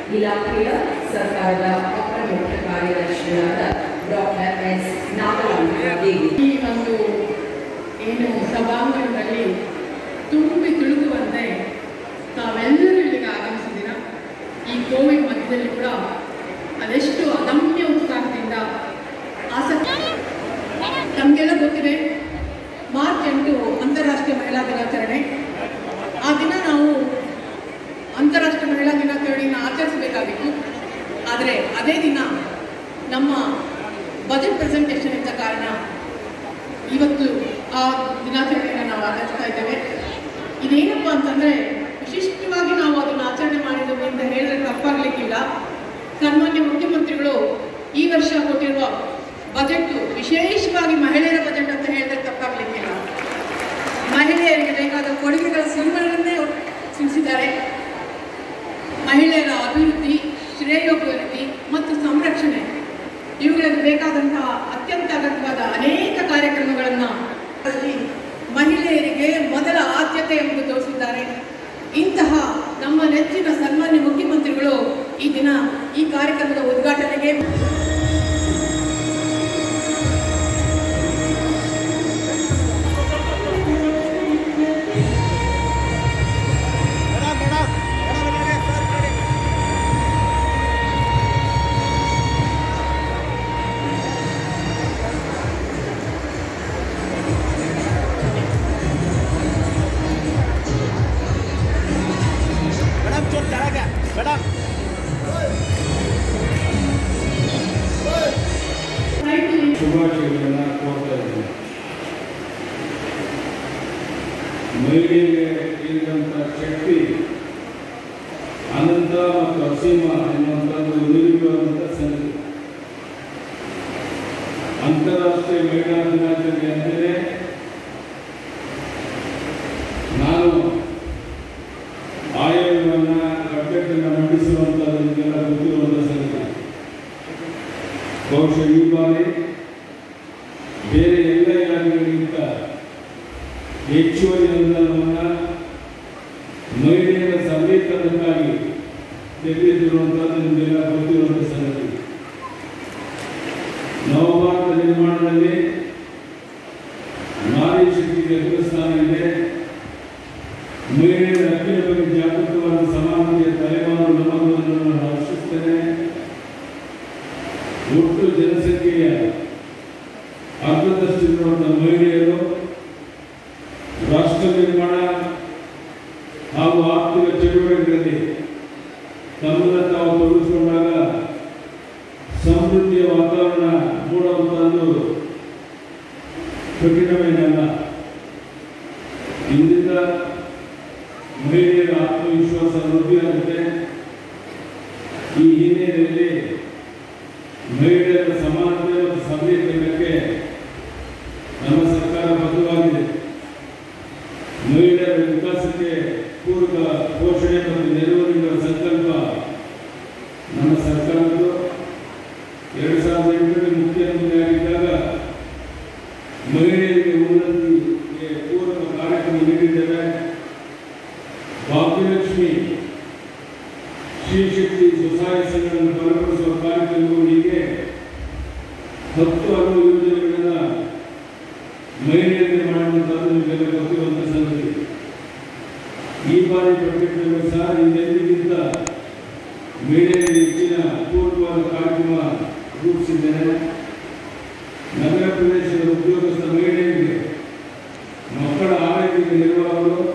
ಇಲಾಖೆಯ ಸರ್ಕಾರದ ಅಪರ ಮುಖ್ಯ ಕಾರ್ಯದರ್ಶಿಯಾದ ಡಾಕ್ಟರ್ ಎಸ್ ನಾಗರಾಜ ಈ ಒಂದು ಏನು ಸಭಾಂಗಣದಲ್ಲಿ ತುಂಬಿ ತುಳುಕುವಂತೆ ತಾವೆಲ್ಲರೂ ಇಲ್ಲಿಗೆ ಆಗಮಿಸಿದ್ದೀರ ಈ ಕೋವಿಡ್ ಮಧ್ಯದಲ್ಲಿ ಕೂಡ ಅದೆಷ್ಟು ಅದಮ್ಯ ಉತ್ಸಾಹದಿಂದ ಆಸಕ್ತಿ ನಮಗೆಲ್ಲ ಗೊತ್ತಿದೆ ಮಾರ್ಚ್ ಎಂಟು ಅಂತಾರಾಷ್ಟ್ರೀಯ ಮಹಿಳಾ ದಿನಾಚರಣೆ ಆ ದಿನ ನಾವು ಅಂತಾರಾಷ್ಟ್ರೀಯ ಮಹಿಳಾ ದಿನಾಚರಣೆಯನ್ನು ಆಚರಿಸಬೇಕಾಗಿತ್ತು ಆದರೆ ಅದೇ ದಿನ ನಮ್ಮ ಬಜೆಟ್ ಪ್ರೆಸೆಂಟೇಷನ್ ಇದ್ದ ಕಾರಣ ಇವತ್ತು ಆ ದಿನಾಚರಣೆಯನ್ನು ನಾವು ಆಚರಿಸ್ತಾ ಇದ್ದೇವೆ ಇದೇನಪ್ಪ ಅಂತಂದರೆ ವಿಶಿಷ್ಟವಾಗಿ ನಾವು ಅದನ್ನು ಆಚರಣೆ ಮಾಡಿದ್ದೇವೆ ಅಂತ ಹೇಳಿದ್ರೆ ತಪ್ಪಾಗಲಿಕ್ಕಿಲ್ಲ ಸನ್ಮಾನ್ಯ ಮುಖ್ಯಮಂತ್ರಿಗಳು ಈ ವರ್ಷ ಕೊಟ್ಟಿರುವ ಬಜೆಟ್ ವಿಶೇಷವಾಗಿ ಮಹಿಳೆಯರ ಬಜೆಟ್ ಅಂತ ಹೇಳಿದ್ರೆ ತಪ್ಪಾಗಲಿಕ್ಕಿಲ್ಲ ಮಹಿಳೆಯರಿಗೆ ಬೇಕಾದ ಕೊಡುಗೆಗಳ ಸಿಂಬಳನ್ನೇ ತಿಳಿಸಿದ್ದಾರೆ ಮಹಿಳೆಯರ ಅಭಿವೃದ್ಧಿ ಶ್ರೇಯೋಭಿವೃದ್ಧಿ ಮತ್ತು ಸಂರಕ್ಷಣೆ ಇವುಗಳಿಗೆ ಬೇಕಾದಂತಹ ಅತ್ಯಂತ ಅಗತ್ಯವಾದ ಅನೇಕ ಕಾರ್ಯಕ್ರಮಗಳನ್ನು ಅಲ್ಲಿ ಮಹಿಳೆಯರಿಗೆ ಮೊದಲ ಆದ್ಯತೆ ಎಂದು ತೋರಿಸಿದ್ದಾರೆ ಇಂತಹ ನಮ್ಮ ನೆಚ್ಚಿನ ಸನ್ಮಾನ್ಯ ಮುಖ್ಯಮಂತ್ರಿಗಳು ಈ ದಿನ ಈ ಕಾರ್ಯಕ್ರಮದ ಉದ್ಘಾಟನೆಗೆ ಮೇಡಮ್ ಚೂರು ಕೆಳಗೆ ಮೇಡಮ್ ಶುಭಾಶಯಗಳನ್ನು ಕೋರ್ತಾ ಇದ್ದೀನಿ ಮಹಿಳೆಗೆ ಇರುವಂಥ ಶಕ್ತಿ ಅನಂತ ಮತ್ತು ಅಸೀಮ ಎನ್ನುವಂಥದ್ದು ನಿರ್ವಿವಾದಂಥ ಸಂಗತಿ ಅಂತಾರಾಷ್ಟ್ರೀಯ ಮಹಿಳಾ ದಿನಾಚರಣೆ ಅಂದರೆ ನಾನು ಆಯೋಗವನ್ನು ಕಟ್ಟಡವನ್ನು ಮಂಡಿಸುವಂಥದ್ದು ನಿಮಗೆಲ್ಲ ಗೊತ್ತಿರುವಂಥ ಸಂಗತಿ ಬಹುಶಃ ಈ ಬಾರಿ ಬೇರೆ ಎಲ್ಲ ಇಲಾಖೆಗಳಿಗಿಂತ ಹೆಚ್ಚುವರಿ ಅನುದಾನವನ್ನು ಮಹಿಳೆಯರ ಸಬಲೀಕರಣಕ್ಕಾಗಿ ತೆಗೆದಿರುವಂಥದ್ದು ನಿಮಗೆಲ್ಲ ಗೊತ್ತಿರುವಂಥ ಸಂಗತಿ ನವಭಾರತ ನಿರ್ಮಾಣದಲ್ಲಿ ನಾರಿ ಶಕ್ತಿಗೆ ಅಗ್ರಸ್ಥಾನ ಇದೆ ಮಹಿಳೆಯರ ಹಕ್ಕಿನ ಬಗ್ಗೆ ಜಾಗೃತವಾದ ಸಮಾನತೆಯ ತಲೆಮಾರು ನಮ್ಮನ್ನು ನಾನು ಹರ್ಷಿಸ್ತೇನೆ ಒಟ್ಟು ಜನಸಂಖ್ಯೆಯ ಅರ್ಧದಷ್ಟಿರುವಂಥ ಮಹಿಳೆಯರು ರಾಷ್ಟ್ರ ನಿರ್ಮಾಣ ಹಾಗೂ ಆರ್ಥಿಕ ಚಟುವಟಿಕೆಗಳಲ್ಲಿ ತಮ್ಮನ್ನು ತಾವು ತೊಡಗಿಸಿಕೊಂಡಾಗ ಸಮೃದ್ಧಿಯ ವಾತಾವರಣ ಮೂಡುವಂಥದ್ದು ಕಠಿಣವೇನಲ್ಲ ಇಂದಿನ ಮಹಿಳೆಯರ ಆತ್ಮವಿಶ್ವಾಸ ವೃದ್ಧಿಯಾಗುತ್ತೆ ಈ ಹಿನ್ನೆಲೆಯಲ್ಲಿ ಮಹಿಳೆಯರ ಸಮಾನತೆ ಮತ್ತು ಸಬಲೀಕರಣಕ್ಕೆ ನಮ್ಮ ಸರ್ಕಾರ ಬದ್ಧವಾಗಿದೆ ಮಹಿಳೆಯರ ವಿಕಾಸಕ್ಕೆ ಪೂರಕ ಪೋಷಣೆ ಮತ್ತು ನೆರವು ನೀಡುವ ಸಂಕಲ್ಪ ನಮ್ಮ ಸರ್ಕಾರದ್ದು ಎರಡು ಸಾವಿರದ ಎಂಟರಲ್ಲಿ ಮುಖ್ಯಮಂತ್ರಿಯಾಗಿದ್ದಾಗ ಮಹಿಳೆಯರಿಗೆ ಉನ್ನತಿಗೆ ಪೂರಕ ಕಾರ್ಯಕ್ರಮ ನೀಡಿದ್ದೇವೆ ಭಾಗ್ಯಲಕ್ಷ್ಮಿ ಶ್ರೀಶಕ್ತಿ ಸ್ವಸಹಾಯ ಸಂಘಗಳನ್ನು ಬಲಪಡಿಸುವ ಕಾರ್ಯಕ್ರಮಗಳು ಹೀಗೆ ಹತ್ತು ಹಲವು ಯೋಜನೆಗಳನ್ನ ಮಹಿಳೆಯರಿಗೆ ಮಾಡುವಂಥದ್ದು ನಿಮಗೆಲ್ಲ ಗೊತ್ತಿರುವಂಥ ಸಂಗತಿ ಈ ಬಾರಿ ಬಜೆಟ್ನಲ್ಲಿ ಸಹ ಹಿಂದೆಂದಿಗಿಂತ ಮಹಿಳೆಯರಿಗೆ ಹೆಚ್ಚಿನ ಪೂರ್ವವಾದ ಕಾರ್ಯಕ್ರಮ ರೂಪಿಸಿದ್ದೇನೆ ನಗರ ಪ್ರದೇಶದ ಉದ್ಯೋಗಸ್ಥ ಮಹಿಳೆಯರಿಗೆ ಮಕ್ಕಳ ಆರೈಕೆಗೆ ನೆರವಾಗಲು